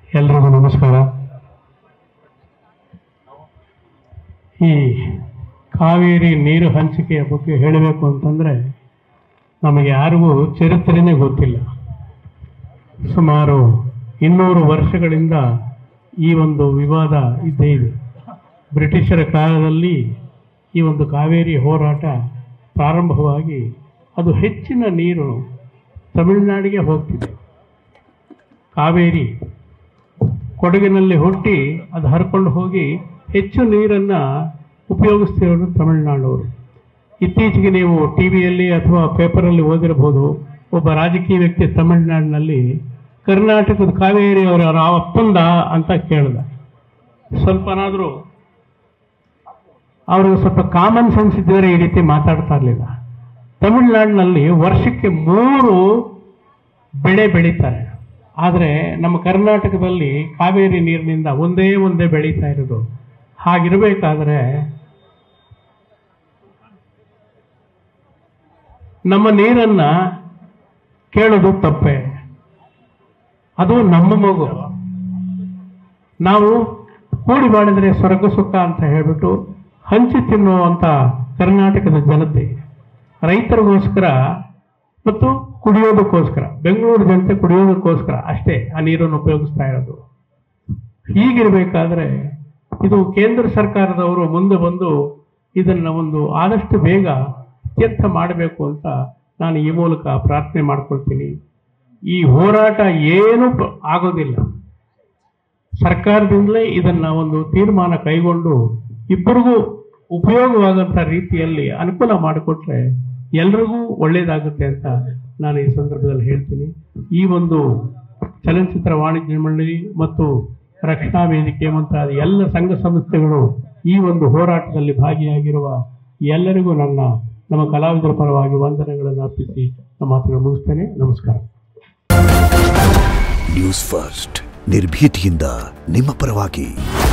ಎಲ್ರಿಗೂ ನಮಸ್ಕಾರ ಈ ಕಾವೇರಿ ನೀರು ಹಂಚಿಕೆಯ ಬಗ್ಗೆ ಹೇಳಬೇಕು ಅಂತಂದರೆ ನಮಗೆ ಯಾರಿಗೂ ಚರಿತ್ರೆನೇ ಗೊತ್ತಿಲ್ಲ ಸುಮಾರು ಇನ್ನೂರು ವರ್ಷಗಳಿಂದ ಈ ಒಂದು ವಿವಾದ ಇದ್ದೇ ಇದೆ ಬ್ರಿಟಿಷರ ಕಾಲದಲ್ಲಿ ಈ ಒಂದು ಕಾವೇರಿ ಹೋರಾಟ ಪ್ರಾರಂಭವಾಗಿ ಅದು ಹೆಚ್ಚಿನ ನೀರು ತಮಿಳುನಾಡಿಗೆ ಹೋಗ್ತಿದೆ ಕಾವೇರಿ ಕೊಡಗಿನಲ್ಲಿ ಹುಟ್ಟಿ ಅದು ಹರ್ಕೊಂಡು ಹೋಗಿ ಹೆಚ್ಚು ನೀರನ್ನು ಉಪಯೋಗಿಸ್ತಿರೋರು ತಮಿಳುನಾಡವರು ಇತ್ತೀಚೆಗೆ ನೀವು ಟಿ ವಿಯಲ್ಲಿ ಅಥವಾ ಪೇಪರಲ್ಲಿ ಓದಿರಬಹುದು ಒಬ್ಬ ರಾಜಕೀಯ ವ್ಯಕ್ತಿ ತಮಿಳುನಾಡಿನಲ್ಲಿ ಕರ್ನಾಟಕದ ಕಾವೇರಿ ಅವರ ಅವರ ಅಪ್ಪಂದ ಅಂತ ಕೇಳ್ದ ಸ್ವಲ್ಪನಾದರೂ ಅವ್ರಿಗೆ ಸ್ವಲ್ಪ ಕಾಮನ್ ಸೆನ್ಸ್ ಇದ್ದರೆ ಈ ರೀತಿ ಮಾತಾಡ್ತಾ ಇರಲಿಲ್ಲ ತಮಿಳುನಾಡಿನಲ್ಲಿ ವರ್ಷಕ್ಕೆ ಮೂರು ಬೆಳೆ ಬೆಳೀತಾರೆ ಆದರೆ ನಮ್ಮ ಕರ್ನಾಟಕದಲ್ಲಿ ಕಾವೇರಿ ನೀರಿನಿಂದ ಒಂದೇ ಒಂದೇ ಬೆಳೀತಾ ಇರೋದು ಹಾಗಿರಬೇಕಾದ್ರೆ ನಮ್ಮ ನೀರನ್ನ ಕೇಳೋದು ತಪ್ಪೆ ಅದು ನಮ್ಮ ಮಗು ನಾವು ಕೂಡಿ ಮಾಡಿದರೆ ಸ್ವರ್ಗ ಸುಖ ಅಂತ ಹೇಳ್ಬಿಟ್ಟು ಹಂಚಿ ತಿನ್ನುವಂಥ ಕರ್ನಾಟಕದ ಜನತೆ ರೈತರಿಗೋಸ್ಕರ ಮತ್ತು ಕುಡಿಯೋದಕ್ಕೋಸ್ಕರ ಬೆಂಗಳೂರು ಜನತೆ ಕುಡಿಯೋದಕ್ಕೋಸ್ಕರ ಅಷ್ಟೇ ಆ ನೀರನ್ನು ಉಪಯೋಗಿಸ್ತಾ ಇರೋದು ಹೀಗಿರಬೇಕಾದ್ರೆ ಇದು ಕೇಂದ್ರ ಸರ್ಕಾರದವರು ಮುಂದೆ ಬಂದು ಇದನ್ನು ಒಂದು ಆದಷ್ಟು ಬೇಗ ಇತ್ಯರ್ಥ ಮಾಡಬೇಕು ಅಂತ ನಾನು ಈ ಮೂಲಕ ಪ್ರಾರ್ಥನೆ ಮಾಡ್ಕೊಳ್ತೀನಿ ಈ ಹೋರಾಟ ಏನೂ ಪ- ಆಗೋದಿಲ್ಲ ಸರ್ಕಾರದಿಂದಲೇ ಇದನ್ನ ಒಂದು ತೀರ್ಮಾನ ಕೈಗೊಂಡು ಇಬ್ಬರಿಗೂ ಉಪಯೋಗವಾಗಂತ ರೀತಿಯಲ್ಲಿ ಅನುಕೂಲ ಮಾಡಿಕೊಟ್ರೆ ಎಲ್ರಿಗೂ ಒಳ್ಳೇದಾಗುತ್ತೆ ಅಂತ ನಾನು ಈ ಸಂದರ್ಭದಲ್ಲಿ ಹೇಳ್ತೀನಿ ಈ ಒಂದು ಚಲನಚಿತ್ರ ವಾಣಿಜ್ಯ ಮಂಡಳಿ ಮತ್ತು ರಕ್ಷಣಾ ವೇದಿಕೆ ಮುಂತಾದ ಎಲ್ಲ ಸಂಘ ಸಂಸ್ಥೆಗಳು ಈ ಒಂದು ಹೋರಾಟದಲ್ಲಿ ಭಾಗಿಯಾಗಿರುವ ಎಲ್ಲರಿಗೂ ನನ್ನ ನಮ್ಮ ಕಲಾವಿದರ ಪರವಾಗಿ ವಂದನೆಗಳನ್ನು ಅರ್ಪಿಸಿ ನಮ್ಮ ಮಾತುಗಳನ್ನು ಮುಗಿಸ್ತೇನೆ ನಮಸ್ಕಾರ ನ್ಯೂಸ್ ಫಸ್ಟ್ ನಿರ್ಭೀತಿಯಿಂದ ನಿಮ್ಮ ಪರವಾಗಿ